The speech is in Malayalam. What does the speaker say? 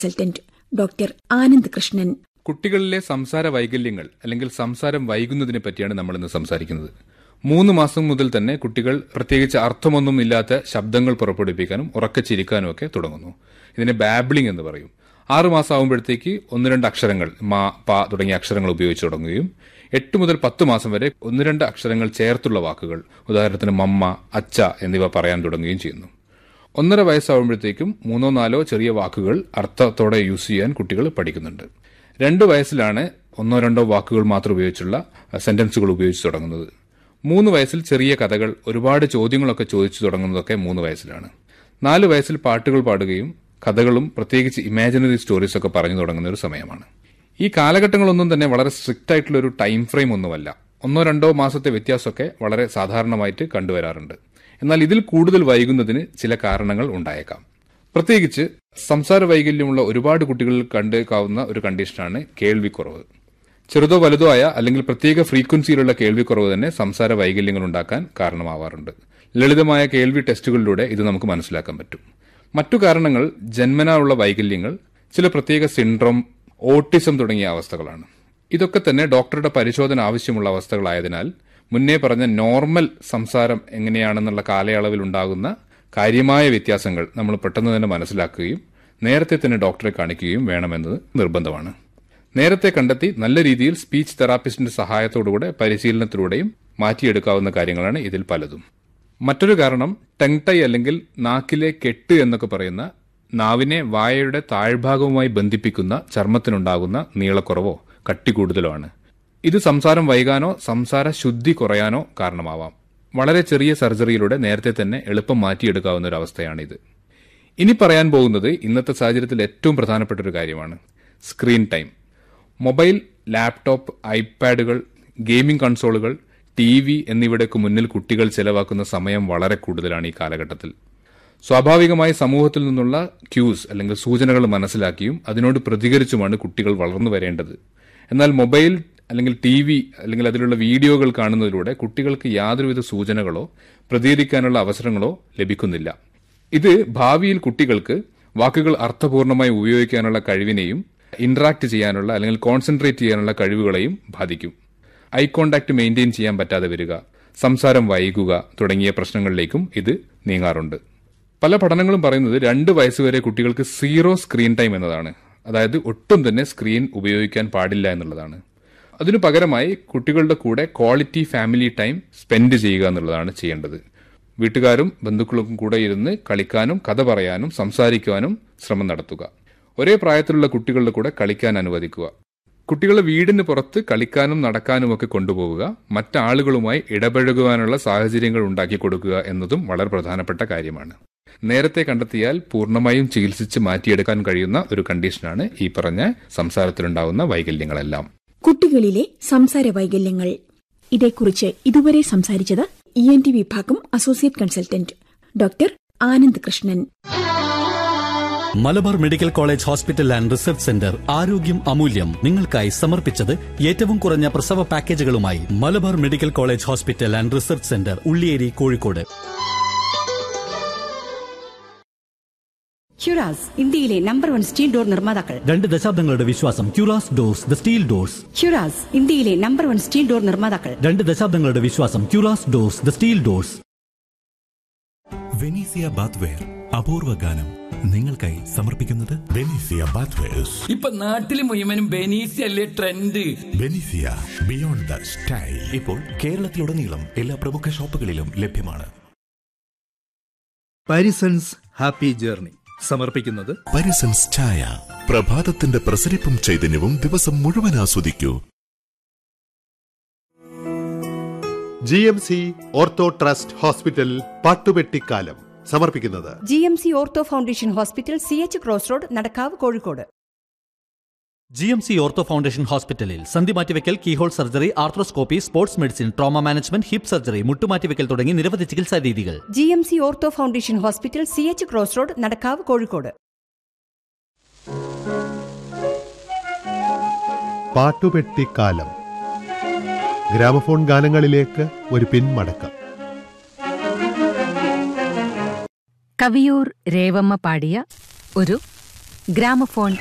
കൺസൾട്ടന്റ് ഡോക്ടർ ആനന്ദ് കൃഷ്ണൻ കുട്ടികളിലെ സംസാര വൈകല്യങ്ങൾ അല്ലെങ്കിൽ സംസാരം വൈകുന്നതിനെ പറ്റിയാണ് നമ്മൾ ഇന്ന് സംസാരിക്കുന്നത് മൂന്ന് മാസം മുതൽ തന്നെ കുട്ടികൾ പ്രത്യേകിച്ച് അർത്ഥമൊന്നും ഇല്ലാത്ത ശബ്ദങ്ങൾ പുറപ്പെടുവിക്കാനും ഉറക്കെ ചിരിക്കാനും ഒക്കെ തുടങ്ങുന്നു ഇതിനെ ബാബ്ലിംഗ് എന്ന് പറയും ആറ് മാസം ആകുമ്പോഴത്തേക്ക് ഒന്ന് രണ്ട് അക്ഷരങ്ങൾ മാ പ തുടങ്ങിയ അക്ഷരങ്ങൾ ഉപയോഗിച്ച് തുടങ്ങുകയും എട്ട് മുതൽ പത്ത് മാസം വരെ ഒന്ന് രണ്ട് അക്ഷരങ്ങൾ ചേർത്തുള്ള വാക്കുകൾ ഉദാഹരണത്തിന് മമ്മ അച്ച എന്നിവ പറയാൻ തുടങ്ങുകയും ചെയ്യുന്നു ഒന്നര വയസ്സാവുമ്പോഴത്തേക്കും മൂന്നോ നാലോ ചെറിയ വാക്കുകൾ അർത്ഥത്തോടെ യൂസ് ചെയ്യാൻ കുട്ടികൾ പഠിക്കുന്നുണ്ട് രണ്ട് വയസ്സിലാണ് ഒന്നോ രണ്ടോ വാക്കുകൾ മാത്രം ഉപയോഗിച്ചുള്ള സെന്റൻസുകൾ ഉപയോഗിച്ച് തുടങ്ങുന്നത് മൂന്ന് വയസ്സിൽ ചെറിയ കഥകൾ ഒരുപാട് ചോദ്യങ്ങളൊക്കെ ചോദിച്ചു തുടങ്ങുന്നതൊക്കെ മൂന്ന് വയസ്സിലാണ് നാല് വയസ്സിൽ പാട്ടുകൾ പാടുകയും കഥകളും പ്രത്യേകിച്ച് ഇമാജിനറി സ്റ്റോറീസ് ഒക്കെ പറഞ്ഞു തുടങ്ങുന്ന ഒരു സമയമാണ് ഈ കാലഘട്ടങ്ങളൊന്നും തന്നെ വളരെ സ്ട്രിക്റ്റ് ആയിട്ടുള്ള ഒരു ടൈം ഫ്രെയിം ഒന്നുമല്ല ഒന്നോ രണ്ടോ മാസത്തെ വ്യത്യാസമൊക്കെ വളരെ സാധാരണമായിട്ട് കണ്ടുവരാറുണ്ട് എന്നാൽ ഇതിൽ കൂടുതൽ വൈകുന്നതിന് ചില കാരണങ്ങൾ ഉണ്ടായേക്കാം പ്രത്യേകിച്ച് സംസാര വൈകല്യമുള്ള ഒരുപാട് കുട്ടികളിൽ കണ്ടേക്കാവുന്ന ഒരു കണ്ടീഷനാണ് കേൾവിക്കുറവ് ചെറുതോ വലുതോ ആയ അല്ലെങ്കിൽ പ്രത്യേക ഫ്രീക്വൻസിയിലുള്ള കേൾവിക്കുറവ് തന്നെ സംസാര വൈകല്യങ്ങൾ ഉണ്ടാക്കാൻ കാരണമാവാറുണ്ട് ലളിതമായ കേൾവി ടെസ്റ്റുകളിലൂടെ ഇത് നമുക്ക് മനസ്സിലാക്കാൻ പറ്റും മറ്റു കാരണങ്ങൾ ജന്മനാ ഉള്ള വൈകല്യങ്ങൾ ചില പ്രത്യേക സിൻഡ്രോം ഓട്ടിസം തുടങ്ങിയ അവസ്ഥകളാണ് ഇതൊക്കെ തന്നെ ഡോക്ടറുടെ പരിശോധന ആവശ്യമുള്ള അവസ്ഥകളായതിനാൽ മുന്നേ പറഞ്ഞ നോർമൽ സംസാരം എങ്ങനെയാണെന്നുള്ള കാലയളവിൽ ഉണ്ടാകുന്ന കാര്യമായ വ്യത്യാസങ്ങൾ നമ്മൾ പെട്ടെന്ന് തന്നെ മനസ്സിലാക്കുകയും നേരത്തെ തന്നെ ഡോക്ടറെ കാണിക്കുകയും വേണമെന്നത് നിർബന്ധമാണ് നേരത്തെ കണ്ടെത്തി നല്ല രീതിയിൽ സ്പീച്ച് തെറാപ്പിസ്റ്റിന്റെ സഹായത്തോടുകൂടെ പരിശീലനത്തിലൂടെയും മാറ്റിയെടുക്കാവുന്ന കാര്യങ്ങളാണ് ഇതിൽ പലതും മറ്റൊരു കാരണം ടങ് ടൈ അല്ലെങ്കിൽ നാക്കിലെ കെട്ട് എന്നൊക്കെ പറയുന്ന നാവിനെ വായയുടെ താഴ്ഭാഗവുമായി ബന്ധിപ്പിക്കുന്ന ചർമ്മത്തിനുണ്ടാകുന്ന നീളക്കുറവോ കട്ടി കൂടുതലോ ആണ് ഇത് സംസാരം വൈകാനോ സംസാര ശുദ്ധി കുറയാനോ കാരണമാവാം വളരെ ചെറിയ സർജറിയിലൂടെ നേരത്തെ തന്നെ എളുപ്പം മാറ്റിയെടുക്കാവുന്ന ഒരു അവസ്ഥയാണിത് ഇനി പറയാൻ പോകുന്നത് ഇന്നത്തെ സാഹചര്യത്തിൽ ഏറ്റവും പ്രധാനപ്പെട്ട ഒരു കാര്യമാണ് സ്ക്രീൻ ടൈം മൊബൈൽ ലാപ്ടോപ്പ് ഐപാഡുകൾ ഗെയിമിംഗ് കൺസോളുകൾ ടി വി എന്നിവയുടെയൊക്കെ മുന്നിൽ കുട്ടികൾ ചെലവാക്കുന്ന സമയം വളരെ കൂടുതലാണ് ഈ കാലഘട്ടത്തിൽ സ്വാഭാവികമായി സമൂഹത്തിൽ നിന്നുള്ള ക്യൂസ് അല്ലെങ്കിൽ സൂചനകൾ മനസ്സിലാക്കിയും അതിനോട് പ്രതികരിച്ചുമാണ് കുട്ടികൾ വളർന്നു വരേണ്ടത് എന്നാൽ മൊബൈൽ അല്ലെങ്കിൽ ടി വി അല്ലെങ്കിൽ അതിലുള്ള വീഡിയോകൾ കാണുന്നതിലൂടെ കുട്ടികൾക്ക് യാതൊരുവിധ സൂചനകളോ പ്രതികരിക്കാനുള്ള അവസരങ്ങളോ ലഭിക്കുന്നില്ല ഇത് ഭാവിയിൽ കുട്ടികൾക്ക് വാക്കുകൾ അർത്ഥപൂർണമായി ഉപയോഗിക്കാനുള്ള കഴിവിനെയും ഇന്ററാക്ട് ചെയ്യാനുള്ള അല്ലെങ്കിൽ കോൺസെൻട്രേറ്റ് ചെയ്യാനുള്ള കഴിവുകളെയും ബാധിക്കും ഐ കോണ്ടാക്ട് മെയിൻറ്റെയിൻ ചെയ്യാൻ പറ്റാതെ വരിക സംസാരം വൈകുക തുടങ്ങിയ പ്രശ്നങ്ങളിലേക്കും ഇത് നീങ്ങാറുണ്ട് പല പഠനങ്ങളും പറയുന്നത് രണ്ട് വയസ്സുവരെ കുട്ടികൾക്ക് സീറോ സ്ക്രീൻ ടൈം എന്നതാണ് അതായത് ഒട്ടും തന്നെ സ്ക്രീൻ ഉപയോഗിക്കാൻ പാടില്ല എന്നുള്ളതാണ് അതിനു പകരമായി കുട്ടികളുടെ കൂടെ ക്വാളിറ്റി ഫാമിലി ടൈം സ്പെൻഡ് ചെയ്യുക എന്നുള്ളതാണ് ചെയ്യേണ്ടത് വീട്ടുകാരും ബന്ധുക്കളും കൂടെ ഇരുന്ന് കളിക്കാനും കഥ പറയാനും സംസാരിക്കുവാനും ശ്രമം നടത്തുക ഒരേ പ്രായത്തിലുള്ള കുട്ടികളുടെ കൂടെ കളിക്കാൻ അനുവദിക്കുക കുട്ടികളെ വീടിന് പുറത്ത് കളിക്കാനും നടക്കാനും ഒക്കെ കൊണ്ടുപോവുക മറ്റാളുകളുമായി ഇടപഴകുവാനുള്ള സാഹചര്യങ്ങൾ ഉണ്ടാക്കി കൊടുക്കുക എന്നതും വളരെ പ്രധാനപ്പെട്ട കാര്യമാണ് നേരത്തെ കണ്ടെത്തിയാൽ പൂർണ്ണമായും ചികിത്സിച്ച് മാറ്റിയെടുക്കാൻ കഴിയുന്ന ഒരു കണ്ടീഷനാണ് ഈ പറഞ്ഞ സംസാരത്തിലുണ്ടാവുന്ന വൈകല്യങ്ങളെല്ലാം കുട്ടികളിലെ സംസാര വൈകല്യങ്ങൾ ഇതേക്കുറിച്ച് ഇതുവരെ സംസാരിച്ചത് ഇ എൻ ടി വിഭാഗം associate consultant doctor Anand Krishnan Malabar medical college hospital and research centre ആരോഗ്യം അമൂല്യം നിങ്ങൾക്കായി സമർപ്പിച്ചത് ഏറ്റവും കുറഞ്ഞ പ്രസവ പാക്കേജുകളുമായി Malabar medical college hospital and research centre Ulliyeri Kozhikode ഹ്യുറാസ് ഇന്ത്യയിലെ നമ്പർ വൺ സ്റ്റീൽ ഡോർ നിർമ്മാതാക്കൾ രണ്ട് ദശാബ്ദങ്ങളുടെ വിശ്വാസം ക്യൂറാസ് ഡോർസ് ദ സ്റ്റീൽ ഡോർസ് ഹ്യുറാസ് ഇന്ത്യയിലെ നമ്പർ വൺ സ്റ്റീൽ ഡോർ നിർമ്മാതാക്കൾ രണ്ട് ദശാബ്ദങ്ങളുടെ വിശ്വാസം ക്യൂറാസ് doors the steel doors Venezia bathware അപൂർവ ഗാനം നിങ്ങൾക്കായി സമർപ്പിക്കുന്നത് ബെനീസിയ ബാത്വേഴ്സ് ഇപ്പൊ നാട്ടില് മുഴുവനും ബെനീസി അല്ലേ trend Venezia beyond the style ഇപ്പോൾ കേരളത്തിലുടനീളം എല്ലാ പ്രമുഖ ഷോപ്പുകളിലും ലഭ്യമാണ് പാരിസൺസ് ഹാപ്പി ജേർണി സമർപ്പിക്കുന്നത് പരിസൻസ് ചായ പ്രഭാതത്തിന്റെ പ്രസരിപ്പും ചൈതന്യവും ദിവസം മുഴുവൻ ആസ്വദിക്കൂ G M C ortho trust hospital പാട്ടുപെട്ടിക്കാലം സമർപ്പിക്കുന്നത് G M C ortho foundation hospital C H cross road Nadakkavu Kozhikode G M C ortho foundation ഹോസ്പിറ്റലിൽ സന്ധി മാറ്റിവെക്കൽ keyhole surgery arthroscopy sports medicine trauma management hip surgery മുട്ടുമാറ്റിവെക്കൽ തുടങ്ങി നിരവധി ചികിത്സാ രീതികൾ G M C ortho foundation hospital C H cross road Nadakkavu Kozhikode പാട്ടുപെട്ടിക്കാലം ഗ്രാമഫോൺ ഗാനങ്ങളിലേക്ക് ഒരു പിന്മടക്കം കവിയൂർ രേവമ്മ പാടിയ ഒരു ഗ്രാമഫോൺ